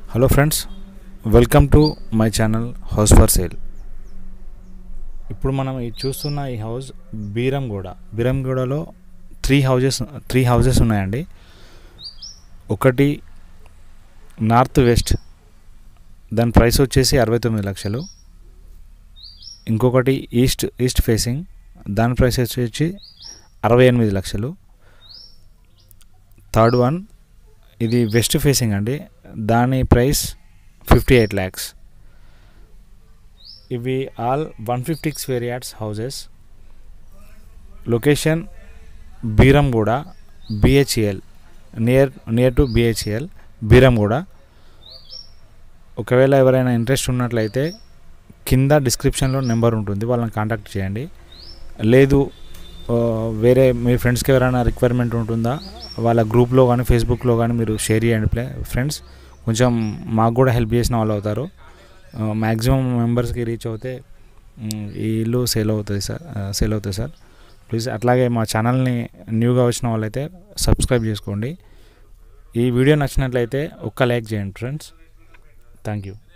hello friends welcome to my channel house for sale ఇప్పుడు మనం ఈ చూస్తున్న ఈ హౌస్ బీరంగూడ బీరంగూడలో త్రీ హౌజెస్ త్రీ హౌజెస్ ఉన్నాయండి ఒకటి నార్త్ వెస్ట్ దాని ప్రైస్ వచ్చేసి అరవై తొమ్మిది లక్షలు ఇంకొకటి ఈస్ట్ ఈస్ట్ ఫేసింగ్ దాని ప్రైస్ వచ్చి అరవై ఎనిమిది లక్షలు థర్డ్ వన్ ఇది వెస్ట్ ఫేసింగ్ అండి దాని ప్రైస్ ఫిఫ్టీ ఎయిట్ ల్యాక్స్ ఇవి all one fifty square yards houses location Beeramguda BHEL near near to BHEL Beeramguda ఒకవేళ ఎవరైనా ఇంట్రెస్ట్ ఉన్నట్లయితే కింద డిస్క్రిప్షన్లో నెంబర్ ఉంటుంది వాళ్ళని కాంటాక్ట్ చేయండి లేదు ఆ, వేరే మీ ఫ్రెండ్స్కి ఎవరైనా రిక్వైర్మెంట్ ఉంటుందా వాళ్ళ గ్రూప్లో కానీ ఫేస్బుక్లో కానీ మీరు షేర్ చేయండి ప్లే ఫ్రెండ్స్ కొంచెం మాకు కూడా హెల్ప్ చేసిన వాళ్ళు అవుతారు మ్యాక్సిమం మెంబర్స్కి రీచ్ అవుతే మ్, ఈ ఇల్లు సేల్ అవుతుంది సార్ సేల్ అవుతుంది సార్ ప్లీజ్ అట్లాగే మా ఛానల్ని న్యూగా వచ్చిన వాళ్ళైతే సబ్స్క్రైబ్ చేసుకోండి ఈ వీడియో నచ్చినట్లయితే ఒక్క లైక్ చేయండి ఫ్రెండ్స్ థ్యాంక్ యూ